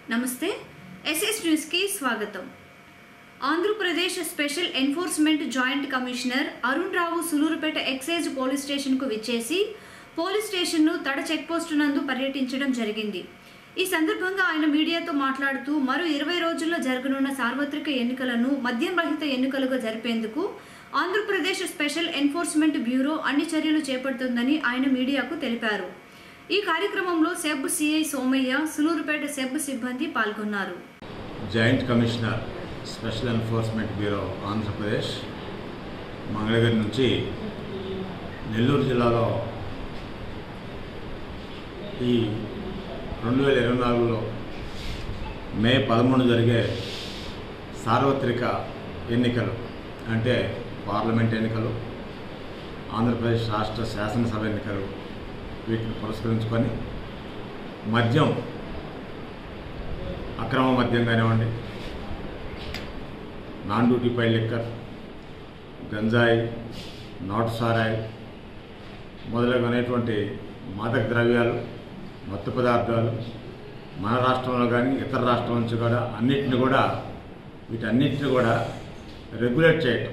నమస్తే ఎస్ఎస్ న్యూస్కి స్వాగతం Andhra Pradesh special enforcement joint commissioner Arun Rao Sullurpeta excise police స్టేషన్కు విచ్చేసి పోలీస్ స్టేషన్ను తడ చెక్పోస్టు నందు పర్యటించడం జరిగింది ఈ సందర్భంగా ఆయన మీడియాతో మాట్లాడుతూ మరో ఇరవై రోజుల్లో జరగనున్న సార్వత్రిక ఎన్నికలను మద్యం రహిత ఎన్నికలుగా జరిపేందుకు ఆంధ్రప్రదేశ్ స్పెషల్ ఎన్ఫోర్స్మెంట్ బ్యూరో అన్ని చర్యలు చేపడుతుందని ఆయన మీడియాకు తెలిపారు ఈ కార్యక్రమంలో SEB CI Somaiah Sullurpeta SEB సిబ్బంది పాల్గొన్నారు joint commissioner special enforcement bureau Andhra Pradesh Mangalagiri నుంచి నెల్లూరు జిల్లాలో ఈ రెండు వేల ఇరవై నాలుగులో మే పదమూడు జరిగే సార్వత్రిక ఎన్నికలు అంటే పార్లమెంట్ ఎన్నికలు ఆంధ్రప్రదేశ్ రాష్ట్ర శాసనసభ ఎన్నికలు వీటిని పురస్కరించుకొని మద్యం అక్రమ మద్యం కానివ్వండి నాన్ డ్యూటీ పై లిక్కర్ గంజాయి నాటు సారాయి మొదలగునేటువంటి మాదక ద్రవ్యాలు మత్తు పదార్థాలు మన రాష్ట్రంలో కానీ ఇతర రాష్ట్రం నుంచి కూడా అన్నిటిని కూడా వీటన్నిటిని కూడా రెగ్యులేట్ చేయటం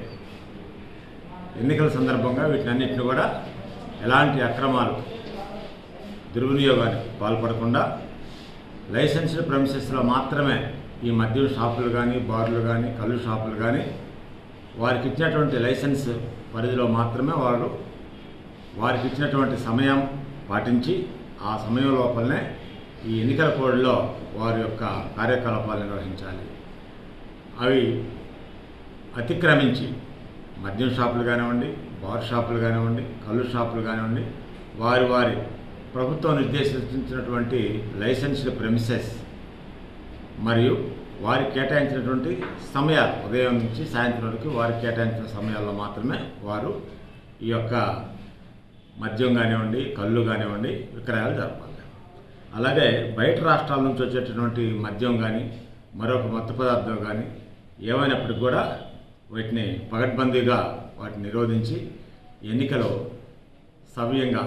ఎన్నికల సందర్భంగా వీటన్నిటిని కూడా ఎలాంటి అక్రమాలు దుర్వినియోగానికి పాల్పడకుండా లైసెన్స్డ్ ప్రమిసెస్లో మాత్రమే ఈ మద్యం షాపులు కానీ బార్లు కానీ కళ్ళు షాపులు కానీ వారికి ఇచ్చినటువంటి లైసెన్స్ పరిధిలో మాత్రమే వారు వారికి ఇచ్చినటువంటి సమయం పాటించి ఆ సమయం లోపలనే ఈ ఎన్నికల కోడ్లో వారి యొక్క కార్యకలాపాలు నిర్వహించాలి అవి అతిక్రమించి మద్యం షాపులు కానివ్వండి బార్ షాపులు కానివ్వండి కళ్ళు షాపులు కానివ్వండి వారి వారి ప్రభుత్వం నిర్దేశించినటువంటి లైసెన్స్డ్ ప్రెమిసెస్ మరియు వారికి కేటాయించినటువంటి సమయాలు ఉదయం నుంచి సాయంత్రం వరకు వారికి కేటాయించిన సమయాల్లో మాత్రమే వారు ఈ యొక్క మద్యం కానివ్వండి కళ్ళు కానివ్వండి విక్రయాలు జరపాలి అలాగే బయట రాష్ట్రాల నుంచి వచ్చేటటువంటి మద్యం కానీ మరొక మత్తు పదార్థం కానీ ఏమైనప్పటికీ కూడా వీటిని పగడ్బందీగా వాటిని నిరోధించి ఎన్నికలో సవ్యంగా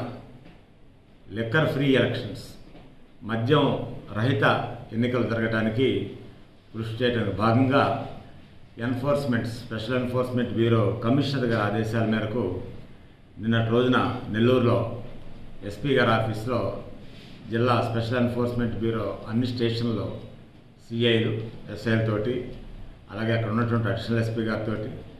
లిక్కర్ ఫ్రీ ఎలక్షన్స్ మద్యం రహిత ఎన్నికలు జరగడానికి కృషి చేయడానికి భాగంగా enforcement special enforcement bureau commissioner గారి ఆదేశాల మేరకు నిన్నటి రోజున నెల్లూరులో ఎస్పీ గారి ఆఫీస్లో జిల్లా స్పెషల్ ఎన్ఫోర్స్మెంట్ బ్యూరో అన్ని స్టేషన్లో సిఐలు ఎస్ఐలతోటి అలాగే అక్కడ ఉన్నటువంటి అడిషనల్ ఎస్పీ గారితో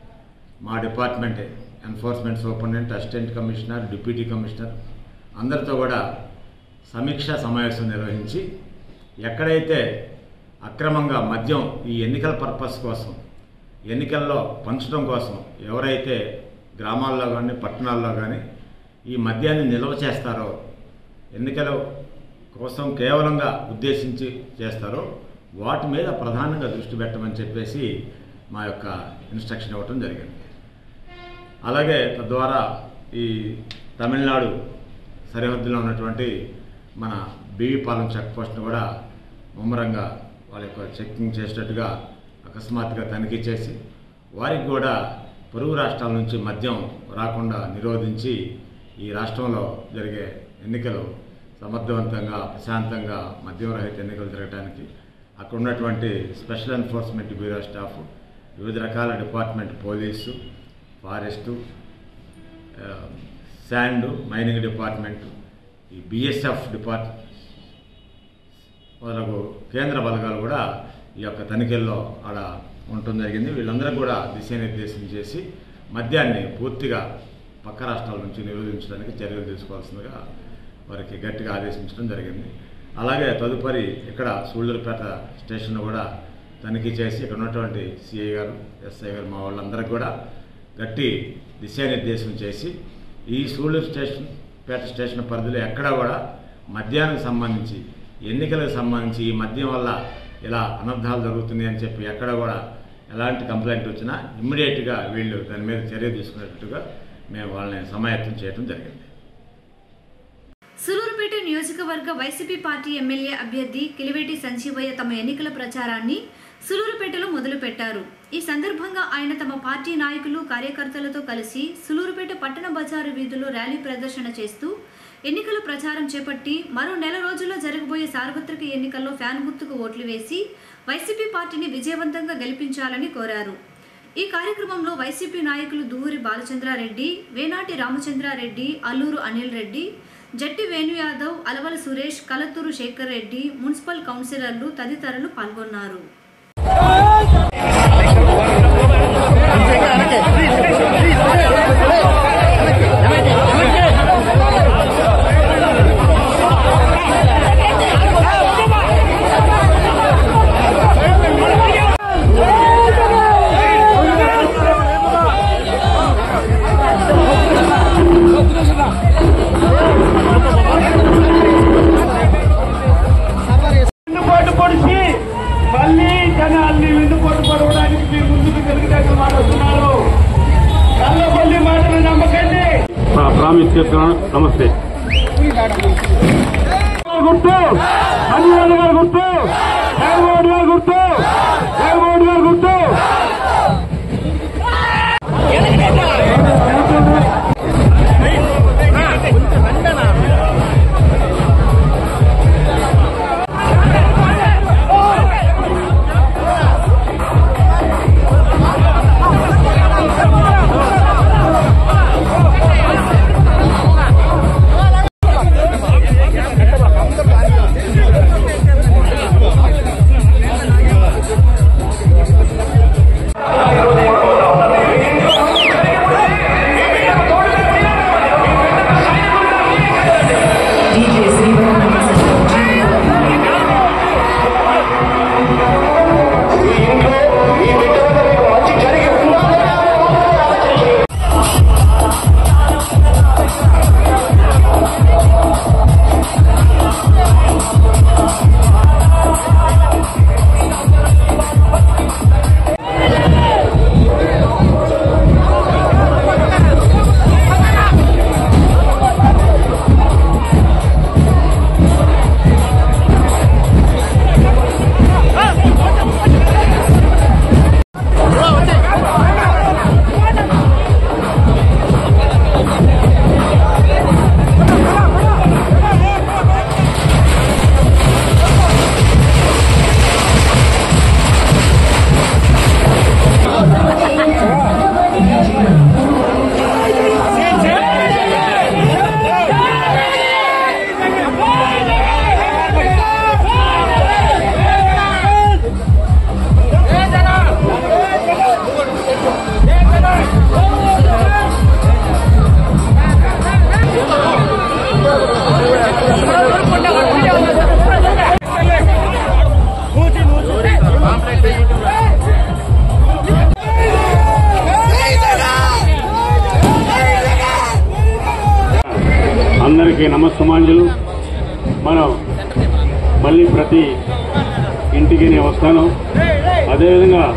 మా department enforcement superintendent assistant commissioner deputy commissioner అందరితో కూడా సమీక్ష సమావేశం నిర్వహించి ఎక్కడైతే అక్రమంగా మద్యం ఈ ఎన్నికల పర్పస్ కోసం ఎన్నికల్లో పంచడం కోసం ఎవరైతే గ్రామాల్లో కానీ పట్టణాల్లో కానీ ఈ మద్యాన్ని నిల్వ చేస్తారో ఎన్నికల కోసం కేవలంగా ఉద్దేశించి చేస్తారో వాటి మీద ప్రధానంగా దృష్టి పెట్టమని చెప్పేసి మా యొక్క ఇన్స్ట్రక్షన్ ఇవ్వటం జరిగింది అలాగే తద్వారా ఈ తమిళనాడు సరిహద్దులో ఉన్నటువంటి మన బీవీపాలెం చెక్ పోస్ట్ను కూడా ముమ్మరంగా వాళ్ళ యొక్క చెక్కింగ్ చేసేటట్టుగా అకస్మాత్తుగా తనిఖీ చేసి వారికి కూడా పొరుగు రాష్ట్రాల నుంచి మద్యం రాకుండా నిరోధించి ఈ రాష్ట్రంలో జరిగే ఎన్నికలు సమర్థవంతంగా ప్రశాంతంగా మద్యం రహిత ఎన్నికలు జరగడానికి అక్కడ ఉన్నటువంటి స్పెషల్ ఎన్ఫోర్స్మెంట్ బ్యూరో స్టాఫ్ వివిధ రకాల డిపార్ట్మెంట్ పోలీసు ఫారెస్టు ఆ, శాండ్ మైనింగ్ డిపార్ట్మెంట్ ఈ బిఎస్ఎఫ్ డిపార్ట్ మొదలగు కేంద్ర బలగాలు కూడా ఈ యొక్క తనిఖీల్లో ఆడ ఉండటం జరిగింది వీళ్ళందరూ కూడా దిశానిర్దేశం చేసి మద్యాన్ని పూర్తిగా పక్క రాష్ట్రాల నుంచి నిరోధించడానికి చర్యలు తీసుకోవాల్సిందిగా వారికి గట్టిగా ఆదేశించడం జరిగింది అలాగే తదుపరి ఇక్కడ సూళ్ళూరుపేట స్టేషన్ కూడా తనిఖీ చేసి ఇక్కడ ఉన్నటువంటి సిఐ గారు ఎస్ఐ గారు మా వాళ్ళందరికీ కూడా గట్టి దిశానిర్దేశం చేసి ఈ సూళ్ళూరు స్టేషన్ పేట స్టేషన్ పరిధిలో ఎక్కడా కూడా మద్యానికి సంబంధించి ఎన్నికలకు సంబంధించి ఈ మద్యం వల్ల ఇలా అనర్థాలు జరుగుతున్నాయి అని చెప్పి ఎక్కడ కూడా ఎలాంటి కంప్లైంట్ వచ్చినా ఇమ్మీడియట్గా వీళ్ళు దాని మీద చర్య తీసుకునేటట్టుగా మేము వాళ్ళని సమాయత్తం చేయడం జరిగింది సులూరుపేట నియోజకవర్గ వైసీపీ పార్టీ ఎమ్మెల్యే అభ్యర్థి కిలివేటి సంజీవయ్య తమ ఎన్నికల ప్రచారాన్ని సులూరుపేటలో మొదలుపెట్టారు ఈ సందర్భంగా ఆయన తమ పార్టీ నాయకులు కార్యకర్తలతో కలిసి సులూరుపేట పట్టణ బజారు వీధుల్లో ర్యాలీ ప్రదర్శన చేస్తూ ఎన్నికల ప్రచారం చేపట్టి మరో నెల రోజుల్లో జరగబోయే సార్వత్రిక ఎన్నికల్లో ఫ్యాన్ గుర్తుకు ఓట్లు వేసి వైసీపీ పార్టీని విజయవంతంగా గెలిపించాలని కోరారు ఈ కార్యక్రమంలో వైసీపీ నాయకులు దూరి బాలచంద్రారెడ్డి వేనాటి రామచంద్రారెడ్డి అల్లూరు అనిల్ రెడ్డి జట్టి వేణు యాదవ్ అలవల సురేష్ కలత్తూరు శేఖర్ రెడ్డి మున్సిపల్ కౌన్సిలర్లు తదితరులు పాల్గొన్నారు వెన్నుపోటు పొడిచి మళ్ళీ జనాల్ని వెన్నుపోటు పడవడానికి మీరు ముందుకు తెలుగుదేశం మాట వస్తున్నారు కళ్ళపల్లి మాటలు నమ్మకండి ప్రామిస్ చేస్తున్నాను నమస్తే గుర్తు హనుమాన్ గారు గుర్తు జగన్మోహన్ గారు గుర్తు జగన్మోహన్ గారు గుర్తు అందరికీ నమస్సమాంజలు మనం మళ్ళీ ప్రతి ఇంటికి నేను వస్తాను అదేవిధంగా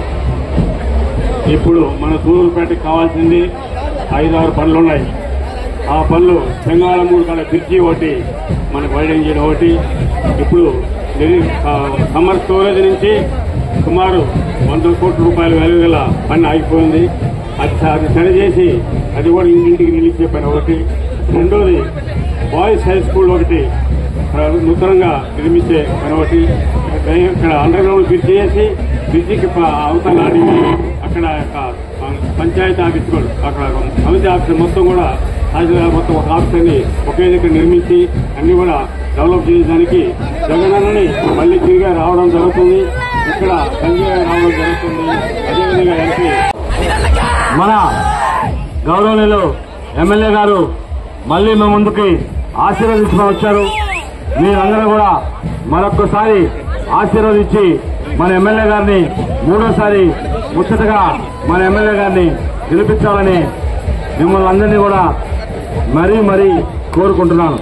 ఇప్పుడు మన సూరూరుపేటకి కావాల్సింది ఐదారు పనులు ఉన్నాయి ఆ పనులు బెంగాళమూరు కాడ బ్రిడ్జి ఒకటి మనకు వైడెన్ చేయడం ఒకటి ఇప్పుడు నిరి- ఆ, సమ్మర్ స్టోరేజ్ నుంచి సుమారు వంద కోట్ల రూపాయల వాల్యూ గల పని ఆగిపోయింది అది స- అది సరి చేసి అది కూడా ఇంటింటికి నిలిచే పని ఒకటి రెండోది బాయ్స్ హై స్కూల్ ఒకటి ఆ, నూతనంగా నిర్మించే పని ఒకటి ఇక్కడ అండర్ గ్రౌండ్ బ్రిడ్జ్ చేసి బ్రిడ్జికి ప- అవతల అడిగి అక్కడ యొక్క పంచాయతీ ఆఫీస్ కూడా అక్కడ సమితి ఆఫీస్ మొత్తం కూడా హాజరు మొత్తం ఒక ఆఫీసర్ని ఒకే దగ్గర నిర్మించి అన్ని కూడా డెవలప్ చేయడానికి జగనన్నని మళ్ళీ తిరిగి రావడం జరుగుతుంది ఇక్కడ సంజయ్ రావడం జరుగుతుంది అదేవిధంగా ఎంపీ మన గౌరవనీయులు ఎమ్మెల్యే గారు మళ్ళీ మా ముందుకి ఆశీర్వదించుకొని వచ్చారు మీరందరూ కూడా మరొక్కసారి ఆశీర్వదించి మన ఎమ్మెల్యే గారిని మూడోసారి ముచ్చటగా మన ఎమ్మెల్యే గారిని గెలిపించాలని మిమ్మల్ని అందరినీ కూడా మరీ మరీ కోరుకుంటున్నాను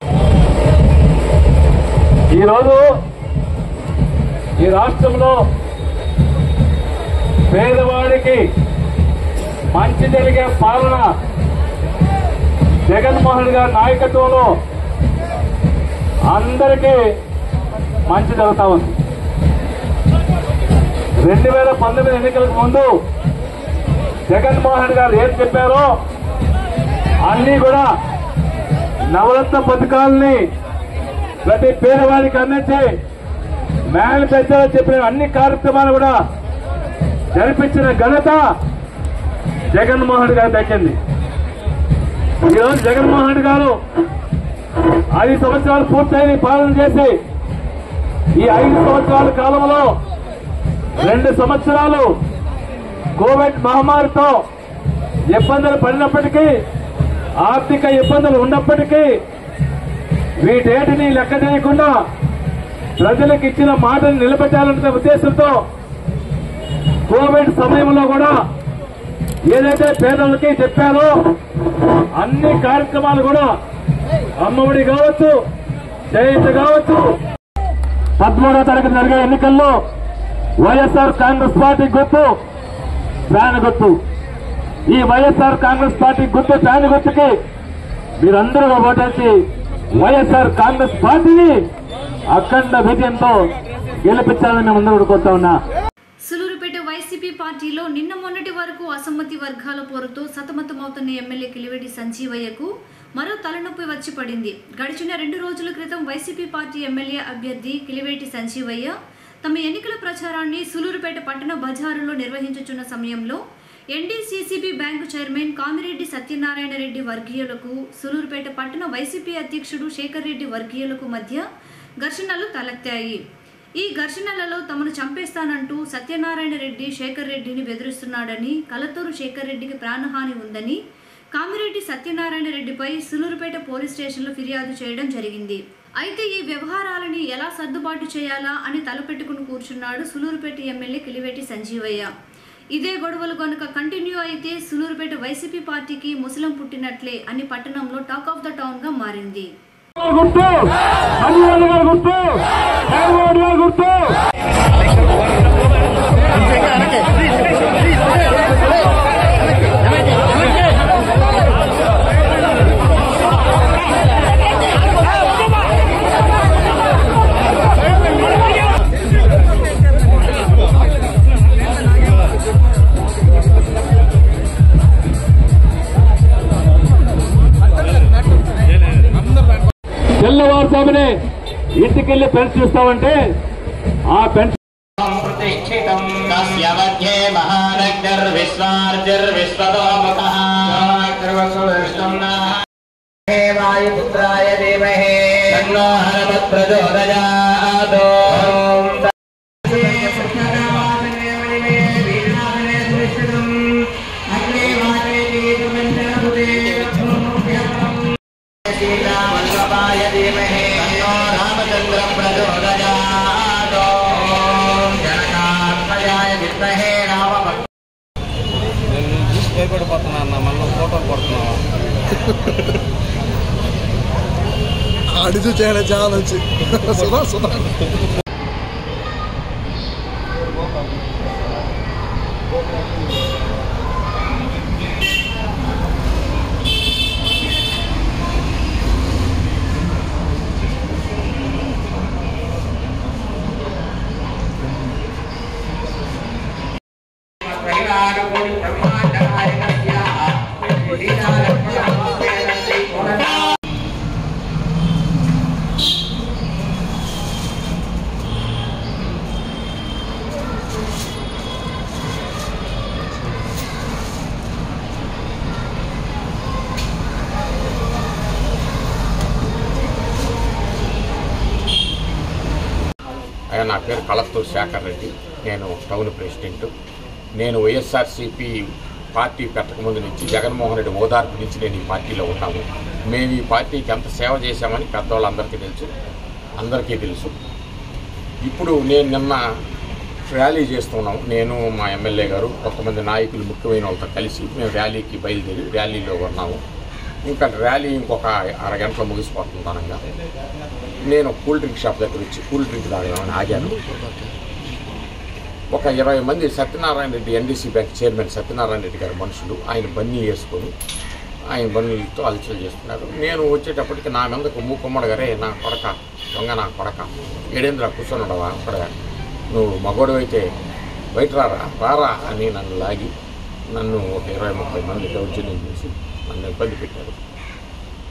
ఈరోజు ఈ రాష్ట్రంలో పేదవాడికి మంచి జరిగే పాలన జగన్మోహన్ గారి నాయకత్వంలో అందరికీ మంచి జరుగుతా ఉంది రెండు వేల పంతొమ్మిది ఎన్నికలకు ముందు జగన్మోహన్ గారు ఏం చెప్పారో అన్నీ కూడా నవరత్న పథకాలని ప్రతి పేదవాడికి అందించి మేనిఫెస్టోలో చెప్పిన అన్ని కార్యక్రమాలు కూడా జరిపించిన ఘనత జగన్మోహన్ రెడ్డి గారు దక్కింది ఈరోజు జగన్మోహన్ రెడ్డి గారు ఐదు సంవత్సరాలు పూర్తయిన పాలన చేసి ఈ ఐదు సంవత్సరాల కాలంలో రెండు సంవత్సరాలు కోవిడ్ మహమ్మారితో ఇబ్బందులు పడినప్పటికీ ఆర్థిక ఇబ్బందులు ఉన్నప్పటికీ వీటేటిని లెక్క చేయకుండా ప్రజలకు ఇచ్చిన మాటను నిలబెట్టాలనే ఉద్దేశంతో కోవిడ్ సమయంలో కూడా ఏదైతే పేదలకి చెప్పారో అన్ని కార్యక్రమాలు కూడా అమ్మఒడి కావచ్చు చేయించ కావచ్చు పదమూడో తరగతి జరిగే ఎన్నికల్లో వైఎస్ఆర్ కాంగ్రెస్ పార్టీ గుర్తు ఫ్యాన్ గుర్తు ఈ వైఎస్ఆర్ కాంగ్రెస్ పార్టీ గుర్తు ఫ్యాన్ గుర్తుకి మీరందరూ ఓటేసి వైఎస్ఆర్ కాంగ్రెస్ పార్టీని అఖండ విజయంతో గెలిపించాలని మేము అందరూ కోరుతా ఉన్నా సులూరుపేట వైసీపీ పార్టీలో నిన్న మొన్నటి వరకు అసమ్మతి వర్గాల పోరుతో సతమతమవుతున్న ఎమ్మెల్యే కిలివేటి సంజీవయ్యకు మరో తలనొప్పి వచ్చి పడింది గడిచిన రెండు రోజుల క్రితం వైసీపీ పార్టీ ఎమ్మెల్యే అభ్యర్థి కిలివేటి సంజీవయ్య తమ ఎన్నికల ప్రచారాన్ని సులూరుపేట పట్టణ బజారులో నిర్వహించుచున్న సమయంలో NDCCB bank chairman Kamireddy Satyanarayana Reddy వర్గీయులకు సులూరుపేట పట్టణ వైసీపీ అధ్యక్షుడు శేఖర్ రెడ్డి వర్గీయులకు మధ్య ఘర్షణలు తలెత్తాయి ఈ ఘర్షణలలో తమను చంపేస్తానంటూ సత్యనారాయణ రెడ్డి శేఖర్ రెడ్డిని బెదిరిస్తున్నాడని కలతూరు శేఖర్ రెడ్డికి ప్రాణహాని ఉందని కామిరెడ్డి సత్యనారాయణ రెడ్డిపై సులూరుపేట పోలీస్ స్టేషన్లో ఫిర్యాదు చేయడం జరిగింది అయితే ఈ వ్యవహారాలని ఎలా సర్దుబాటు చేయాలా అని తలపెట్టుకుని కూర్చున్నాడు సులూరుపేట ఎమ్మెల్యే కిలివేటి సంజీవయ్య ఇదే గొడవలు కనుక కంటిన్యూ అయితే సులూరుపేట వైసీపీ పార్టీకి ముసలం పుట్టినట్లే అని పట్టణంలో టాక్ ఆఫ్ ద టౌన్ గా మారింది గుర్తు హనుమాన్ గారు గుర్తు చంద్రబాబు గారు గుర్తు తెల్లవారుజామునే ఇంటికెళ్ళి పెన్షన్ ఇస్తామంటే ఆ పెన్షన్ प्रतिष्ठितम् तस्य मध्ये महानग्निर्विश्वार्जिर्विश्वतोमुखः हे वायुपुत्राय धीमहि तन्नो हनुमत्प्रचोदयात् ॐ सीतावल्लभाय धीमहि तन्नो रामचन्द्रः प्रचोदयात् ॐ जनकात्मजाय विद्महे रामभक्ताय నేను చూసి భయపడిపోతున్నా అన్న మళ్ళీ ఫోటోలు పడుతున్నావా అడుగు చేయడం చాలా వచ్చి సుధా సుధా ఆయన నా పేరు కలత్తూరు శేఖర్ రెడ్డి నేను టౌన్ ప్రెసిడెంట్ నేను వైఎస్ఆర్సీపీ పార్టీ పెట్టకముందు నుంచి జగన్మోహన్ రెడ్డి ఓదార్పు నుంచి నేను ఈ పార్టీలో ఉన్నాము మేము ఈ పార్టీకి ఎంత సేవ చేశామని పెద్దవాళ్ళందరికీ తెలుసు అందరికీ తెలుసు ఇప్పుడు నేను నిన్న ర్యాలీ చేస్తున్నాం నేను మా ఎమ్మెల్యే గారు కొంతమంది నాయకులు ముఖ్యమైన వాళ్ళతో కలిసి మేము ర్యాలీకి బయలుదేరి ర్యాలీలో ఉన్నాము ఇంకా ర్యాలీ ఇంకొక అరగంటలో ముగిసిపోతుంది అనగా నేను కూల్ డ్రింక్ షాప్ దగ్గర వచ్చి కూల్ డ్రింక్ తాగదామని ఆగాను ఒక ఇరవై మంది Satyanarayana Reddy NDC bank chairman Satyanarayana Reddy గారి మనుషులు ఆయన బన్నీ వేసుకొని ఆయన బన్నీలతో అలచలు చేస్తున్నారు నేను వచ్చేటప్పటికి నా మీదకు మూకుమ్మడి గారే నా కొడక దొంగ నా కొడక ఏడేంద్ర కూర్చొని ఉండవా అక్కడ నువ్వు మగోడు అయితే బయట రారా రారా అని నన్ను లాగి నన్ను ఒక ఇరవై ముప్పై మంది దౌర్జన్యం చేసి నన్ను ఇబ్బంది పెట్టారు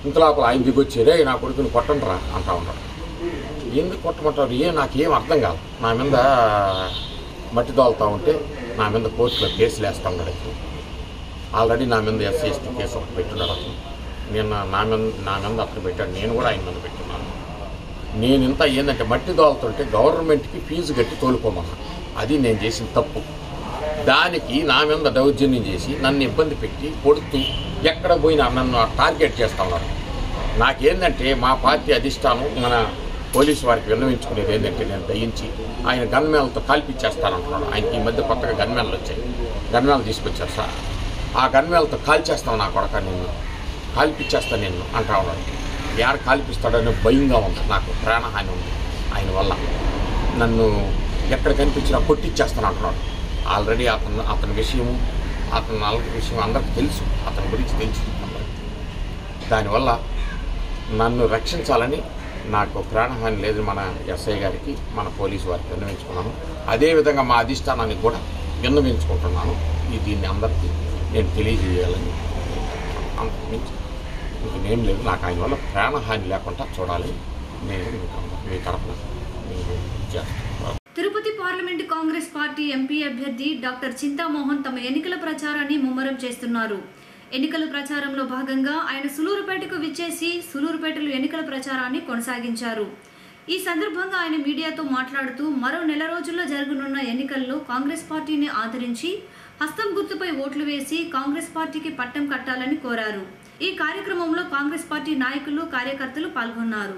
ఇంత లోపల ఆయన దిగొచ్చి రే నా కొడుకుని కొట్టండిరా అంటా ఉంటాడు ఎందుకు కొట్టమంటారు ఏ నాకేం అర్థం కాదు నా మీద మట్టి దోలుతూ ఉంటే నా మీద కోర్టులో కేసులు వేస్తా ఉన్నాడు అతను ఆల్రెడీ నా మీద ఎస్సీ ఎస్టీ కేసు ఒకటి పెట్టున్నాడు అతను నేను నా- నా మీద నా మీద అతను పెట్టాడు నేను కూడా ఆయన మీద పెట్టున్నాను నేను ఇంత ఏంటంటే మట్టి దోలుతుంటే గవర్నమెంట్కి ఫీజు కట్టి తోలుకోమన్నా అది నేను చేసిన తప్పు దానికి నా మీద దౌర్జన్యం చేసి నన్ను ఇబ్బంది పెట్టి కొడుతూ ఎక్కడ పోయినా నన్ను టార్గెట్ చేస్తా ఉన్నారు నాకేందంటే మా పార్టీ అధిష్టానం మన పోలీసు వారికి విన్నవించుకునేది ఏంటంటే నేను దయించి ఆయన గన్మేలతో కాల్పిచ్చేస్తానంటున్నాడు ఆయనకి ఈ మధ్య కొత్తగా గన్మేలు వచ్చాయి గన్మేలు తీసుకొచ్చారు సార్ ఆ గన్మేలతో కాల్చేస్తాను నా కొడక నేను కాల్పిచ్చేస్తాను నేను అంటా ఉన్నాడు యారు కాల్పిస్తాడనే భయంగా ఉంది నాకు ప్రాణహాని ఉంది ఆయన వల్ల నన్ను ఎక్కడ కనిపించినా కొట్టిచ్చేస్తాను అంటున్నాడు ఆల్రెడీ అతను అతని విషయం అతని నలుగురి విషయం అందరికీ తెలుసు అతని గురించి తెలుసు అందరికీ. దానివల్ల నన్ను రక్షించాలని నాకు ప్రాణహాని లేదు మన ఎస్ఐ గారికి మన పోలీసు వారికి విన్నవించుకున్నాను అదేవిధంగా మా అధిష్టానానికి కూడా విన్నవించుకుంటున్నాను ఈ దీన్ని అందరికీ నేను తెలియజేయాలని అంతకుమించి ఇంకేం లేదు నాకు ఆయన వల్ల ప్రాణహాని లేకుండా చూడాలి నేను మీకు మీ తరఫున నేను చేస్తాను Tirupati parliament Congress party MP అభ్యర్థి డాక్టర్ చింతామోహన్ తమ ఎన్నికల ప్రచారాన్ని ముమ్మరం చేస్తున్నారు ఎన్నికల ప్రచారంలో భాగంగా ఆయన సులూరుపేటకు విచ్చేసి సులూరుపేటలో ఎన్నికల ప్రచారాన్ని కొనసాగించారు ఈ సందర్భంగా ఆయన మీడియాతో మాట్లాడుతూ మరో నెల రోజుల్లో జరగనున్న ఎన్నికల్లో కాంగ్రెస్ పార్టీని ఆదరించి హస్తం గుర్తుపై ఓట్లు వేసి కాంగ్రెస్ పార్టీకి పట్టం కట్టాలని కోరారు ఈ కార్యక్రమంలో కాంగ్రెస్ పార్టీ నాయకులు కార్యకర్తలు పాల్గొన్నారు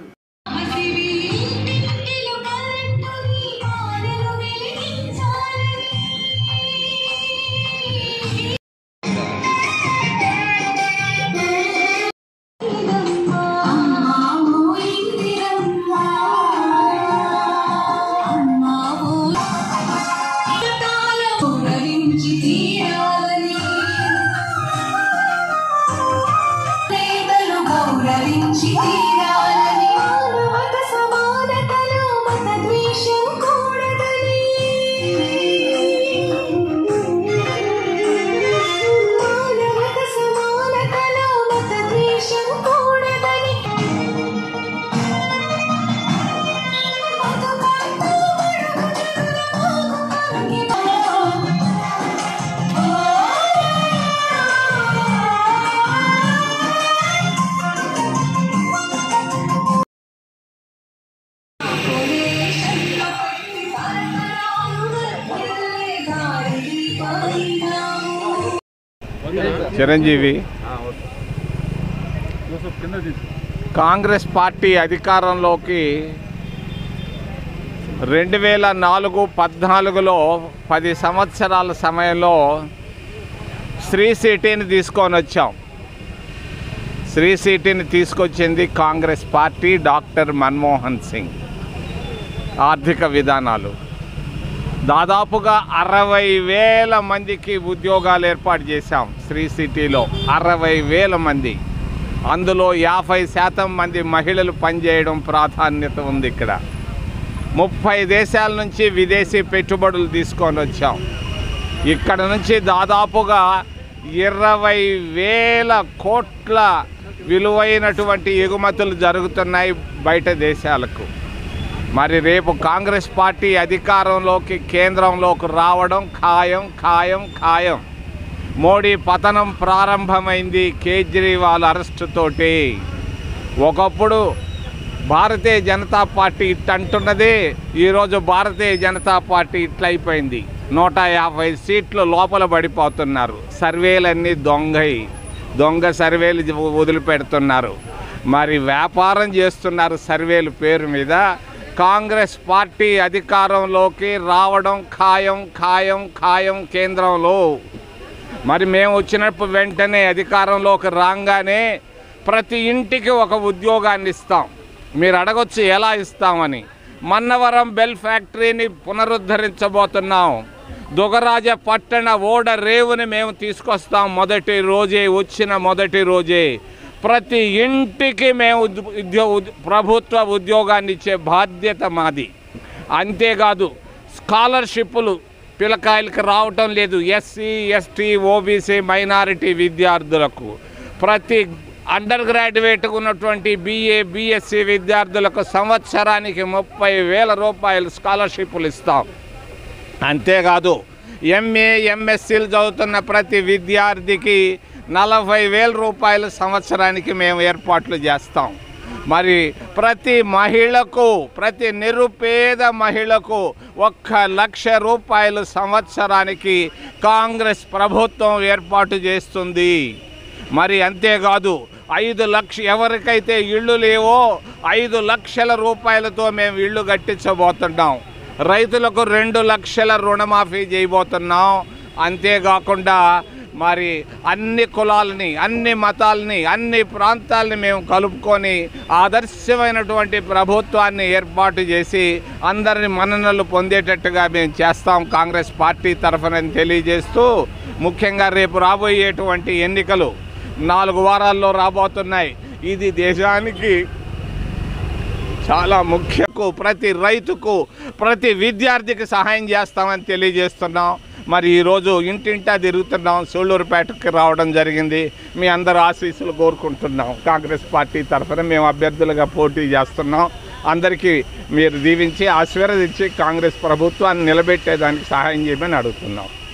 గౌరవించి తీరాలని మానవత సమానతలో మత ద్వేషం కూడదని మానవత సమానతలో మత ద్వేషం కూడదని చిరంజీవి కాంగ్రెస్ పార్టీ అధికారంలోకి రెండు వేల నాలుగు పద్నాలుగులో పది సంవత్సరాల సమయంలో శ్రీ సిటీని తీసుకొని వచ్చాం శ్రీ సిటీని తీసుకొచ్చింది Congress party doctor Manmohan Singh ఆర్థిక విధానాలు దాదాపుగా అరవై వేల మందికి ఉద్యోగాలు ఏర్పాటు చేశాం శ్రీ సిటీలో అరవై వేల మంది అందులో యాభై శాతం మంది మహిళలు పనిచేయడం ప్రాధాన్యత ఉంది ఇక్కడ ముప్పై దేశాల నుంచి విదేశీ పెట్టుబడులు తీసుకొని వచ్చాం ఇక్కడ నుంచి దాదాపుగా ఇరవై వేల కోట్ల విలువైనటువంటి ఎగుమతులు జరుగుతున్నాయి బయట దేశాలకు మరి రేపు కాంగ్రెస్ పార్టీ అధికారంలోకి కేంద్రంలోకి రావడం ఖాయం ఖాయం ఖాయం మోడీ పతనం ప్రారంభమైంది కేజ్రీవాల్ అరెస్టు తోటి ఒకప్పుడు భారతీయ జనతా పార్టీ ఇట్ అంటున్నది ఈరోజు భారతీయ జనతా పార్టీ ఇట్లయిపోయింది నూట యాభై సీట్లు లోపల పడిపోతున్నారు సర్వేలన్నీ దొంగై దొంగ సర్వేలు వదిలిపెడుతున్నారు మరి వ్యాపారం చేస్తున్నారు సర్వేలు పేరు మీద కాంగ్రెస్ పార్టీ అధికారంలోకి రావడం ఖాయం ఖాయం ఖాయం కేంద్రంలో మరి మేము వచ్చినప్పుడు వెంటనే అధికారంలోకి రాగానే ప్రతి ఇంటికి ఒక ఉద్యోగాన్ని ఇస్తాం మీరు అడగొచ్చు ఎలా ఇస్తామని మన్నవరం బెల్ ఫ్యాక్టరీని పునరుద్ధరించబోతున్నాం దుగరాజ పట్టణ ఓడ రేవుని మేము తీసుకొస్తాం మొదటి రోజే వచ్చిన మొదటి రోజే ప్రతి ఇంటికి మేము ఉద్- ఉద్యో ఉద్- ప్రభుత్వ ఉద్యోగాన్ని ఇచ్చే బాధ్యత మాది అంతేకాదు స్కాలర్షిప్లు పిల్లకాయలకి రావటం లేదు ఎస్సీ ఎస్టీ ఓబీసీ మైనారిటీ విద్యార్థులకు ప్రతి అండర్ గ్రాడ్యుయేట్ ఉన్నటువంటి బీఏ బీఎస్సీ విద్యార్థులకు సంవత్సరానికి ముప్పై వేల రూపాయలు స్కాలర్షిప్లు ఇస్తాం అంతేకాదు ఎంఏ ఎంఎస్సీలు చదువుతున్న ప్రతి విద్యార్థికి నలభై వేల రూపాయలు సంవత్సరానికి మేము ఏర్పాట్లు చేస్తాం మరి ప్రతి మహిళకు ప్రతి నిరుపేద మహిళకు ఒక్క లక్ష రూపాయలు సంవత్సరానికి కాంగ్రెస్ ప్రభుత్వం ఏర్పాటు చేస్తుంది మరి అంతేకాదు ఐదు లక్ష ఎవరికైతే ఇళ్ళు లేవో ఐదు లక్షల రూపాయలతో మేము ఇళ్ళు కట్టించబోతున్నాం రైతులకు రెండు లక్షల రుణమాఫీ చేయబోతున్నాం అంతేకాకుండా మరి అన్ని కులాలని అన్ని మతాలని అన్ని ప్రాంతాలని మేము కలుపుకొని ఆదర్శమైనటువంటి ప్రభుత్వాన్ని ఏర్పాటు చేసి అందరిని మన్ననలు పొందేటట్టుగా మేము చేస్తాం కాంగ్రెస్ పార్టీ తరఫున తెలియజేస్తూ ముఖ్యంగా రేపు రాబోయేటువంటి ఎన్నికలు నాలుగు వారాల్లో రాబోతున్నాయి ఇది దేశానికి చాలా ముఖ్యకు ప్రతి రైతుకు ప్రతి విద్యార్థికి సహాయం చేస్తామని తెలియజేస్తున్నాం మరి ఈరోజు ఇంటింటా తిరుగుతున్నాం సూళ్ళూరుపేటకి రావడం జరిగింది మీ అందరు ఆశీస్సులు కోరుకుంటున్నాం కాంగ్రెస్ పార్టీ తరఫున మేము అభ్యర్థులుగా పోటీ చేస్తున్నాం అందరికీ మీరు దీవించి ఆశీర్వదించి కాంగ్రెస్ ప్రభుత్వాన్ని నిలబెట్టేదానికి సహాయం చేయమని అడుగుతున్నాం